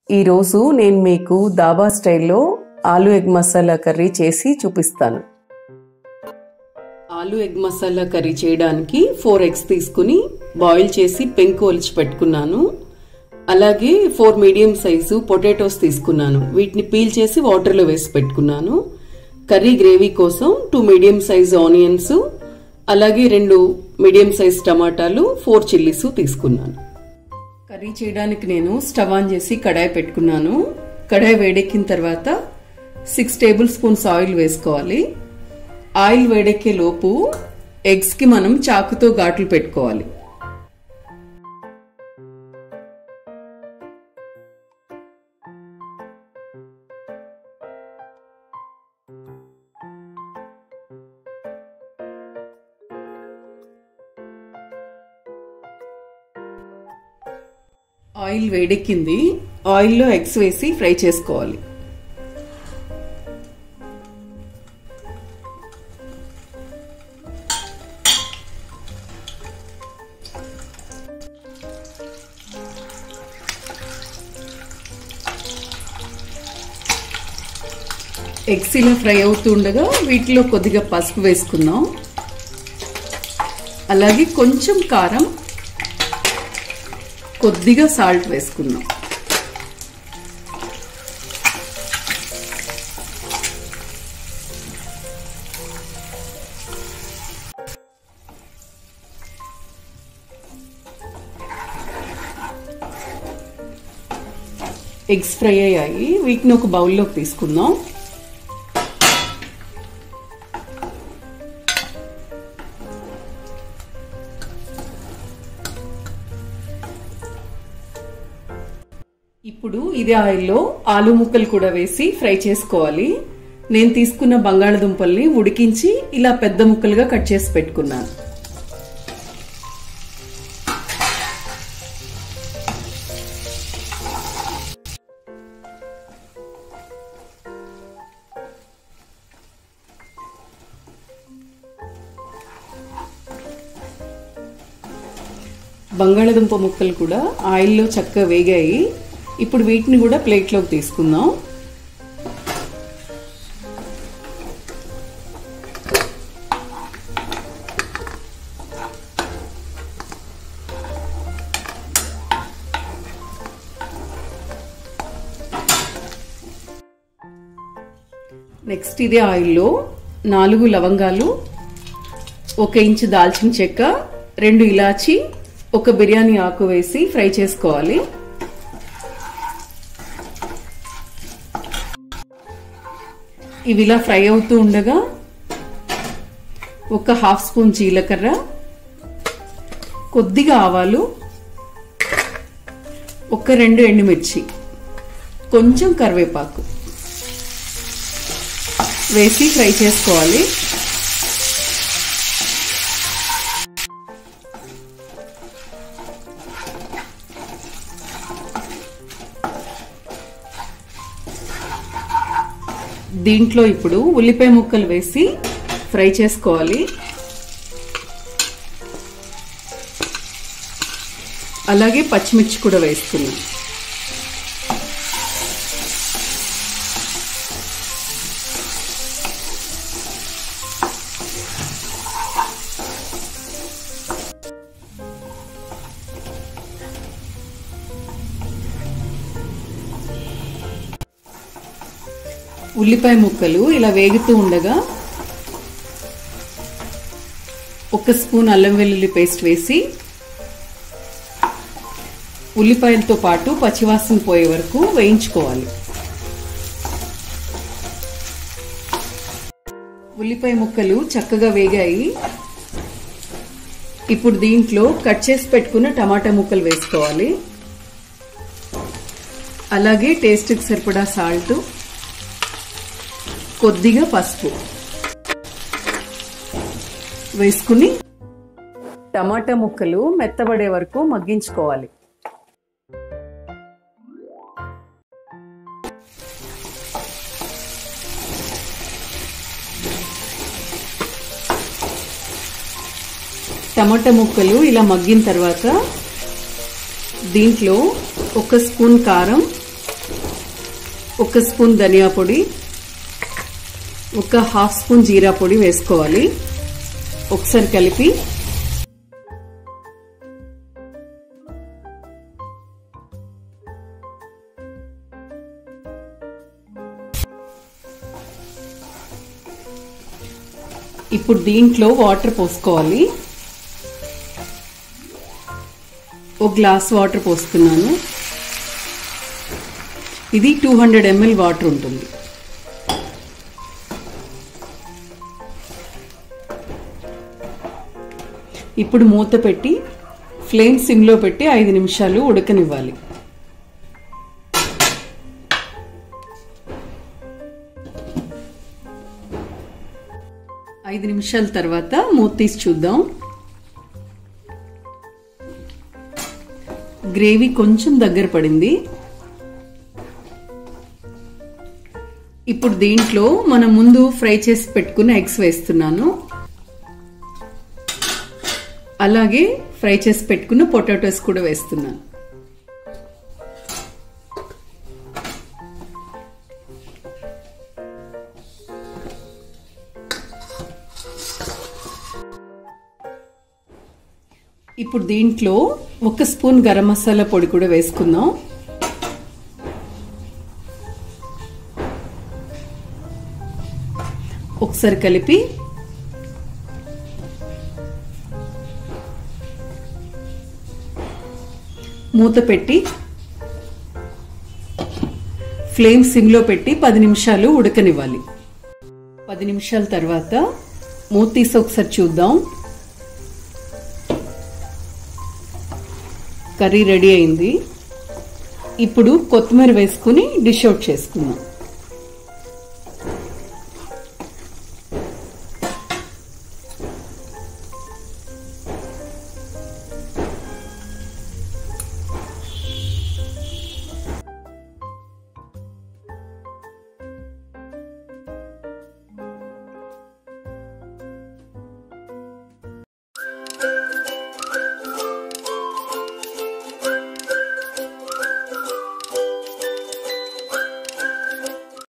ఈరోజు నేను మీకు దాబా స్టైల్లో ఆలు ఎగ్ మసాలా కర్రీ చేసి చూపిస్తాను ఆలు ఎగ్ మసాలా కర్రీ చేయడానికి ఫోర్ ఎగ్స్ తీసుకుని బాయిల్ చేసి పెంకు ఒలిచి పెట్టుకున్నాను అలాగే ఫోర్ మీడియం సైజు పొటాటోస్ తీసుకున్నాను వీటిని పీల్ చేసి వాటర్లో వేసి పెట్టుకున్నాను కర్రీ గ్రేవీ కోసం టూ మీడియం సైజ్ ఆనియన్స్ అలాగే రెండు మీడియం సైజ్ టమాటాలు ఫోర్ చిల్లీస్ తీసుకున్నాను కర్రీ చేయడానికి నేను స్టవ్ ఆన్ చేసి కడాయి పెట్టుకున్నాను కడాయి వేడెక్కిన తర్వాత సిక్స్ టేబుల్ స్పూన్స్ ఆయిల్ వేసుకోవాలి ఆయిల్ వేడెక్కే లోపు ఎగ్స్కి మనం చాకుతో ఘాట్లు పెట్టుకోవాలి ఆయిల్ వేడెక్కింది ఆయిల్లో ఎగ్స్ వేసి ఫ్రై చేసుకోవాలి ఎగ్స్ ఇలా ఫ్రై అవుతుండగా వీటిలో కొద్దిగా పసుపు వేసుకుందాం అలాగే కొంచెం కారం కొద్దిగా సాల్ట్ వేసుకుందాం ఎగ్స్ ఫ్రై అయ్యాయి వీటిని ఒక బౌల్లోకి తీసుకుందాం ఇప్పుడు ఇదే ఆయిల్లో ఆలు ముక్కలు కూడా వేసి ఫ్రై చేసుకోవాలి నేను తీసుకున్న బంగాళదుంపల్ని ఉడికించి ఇలా పెద్ద ముక్కలుగా కట్ చేసి పెట్టుకున్నాను బంగాళదుంప ముక్కలు కూడా ఆయిల్లో చక్కగా వేగాయి ఇప్పుడు వీటిని కూడా ప్లేట్లోకి తీసుకుందాం నెక్స్ట్ ఇదే ఆయిల్లో నాలుగు లవంగాలు ఒక ఇంచు దాల్చిన చెక్క రెండు ఇలాచి ఒక బిర్యానీ ఆకు వేసి ఫ్రై చేసుకోవాలి ఇవి ఇలా ఫ్రై అవుతూ ఉండగా ఒక హాఫ్ స్పూన్ జీలకర్ర కొద్దిగా ఆవాలు ఒక రెండు ఎండుమిర్చి కొంచెం కరివేపాకు వేసి ఫ్రై చేసుకోవాలి దీంట్లో ఇప్పుడు ఉల్లిపాయ ముక్కలు వేసి ఫ్రై చేసుకోవాలి అలాగే పచ్చిమిర్చి కూడా వేస్తున్నాం ఉల్లిపాయ ముక్కలు ఇలా వేగుతూ ఉండగా ఒక స్పూన్ అల్లం వెల్లుల్లి పేస్ట్ వేసి ఉల్లిపాయలతో పాటు పచ్చివాసన పోయే వరకు వేయించుకోవాలి ఉల్లిపాయ ముక్కలు చక్కగా వేగాయి ఇప్పుడు దీంట్లో కట్ చేసి పెట్టుకున్న టమాటా ముక్కలు వేసుకోవాలి అలాగే టేస్ట్కి సరిపడా సాల్ట్ కొద్దిగా పసుపు వేసుకుని టమాటా ముక్కలు మెత్తబడే వరకు మగ్గించుకోవాలి టమాటా ముక్కలు ఇలా మగ్గిన తర్వాత దీంట్లో ఒక స్పూన్ కారం ఒక స్పూన్ ధనియా పొడి ఒక హాఫ్ స్పూన్ జీరా పొడి వేసుకోవాలి ఒకసారి కలిపి ఇప్పుడు దీంట్లో వాటర్ పోసుకోవాలి ఒక గ్లాస్ వాటర్ పోస్తున్నాను ఇది టూ హండ్రెడ్ ఎంఎల్ వాటర్ ఉంటుంది ఇప్పుడు మూత పెట్టి ఫ్లేమ్ సిమ్లో పెట్టి ఐదు నిమిషాలు ఉడకనివ్వాలి ఐదు నిమిషాల తర్వాత మూత తీసి చూద్దాం గ్రేవీ కొంచెం దగ్గర పడింది ఇప్పుడు దీంట్లో మనం ముందు ఫ్రై చేసి పెట్టుకున్న ఎగ్స్ వేస్తున్నాను అలాగే ఫ్రై చేసి పెట్టుకున్న పొటాటోస్ కూడా వేస్తున్నాను ఇప్పుడు దీంట్లో ఒక స్పూన్ గరం మసాలా పొడి కూడా వేసుకుందాం ఒకసారి కలిపి మూత పెట్టి ఫ్లేమ్ సిమ్లో పెట్టి పది నిమిషాలు ఉడకనివ్వాలి పది నిమిషాల తర్వాత మూత తీసి ఒకసారి చూద్దాం కర్రీ రెడీ అయింది ఇప్పుడు కొత్తిమీర వేసుకుని డిష్ అవుట్ చేసుకుందాం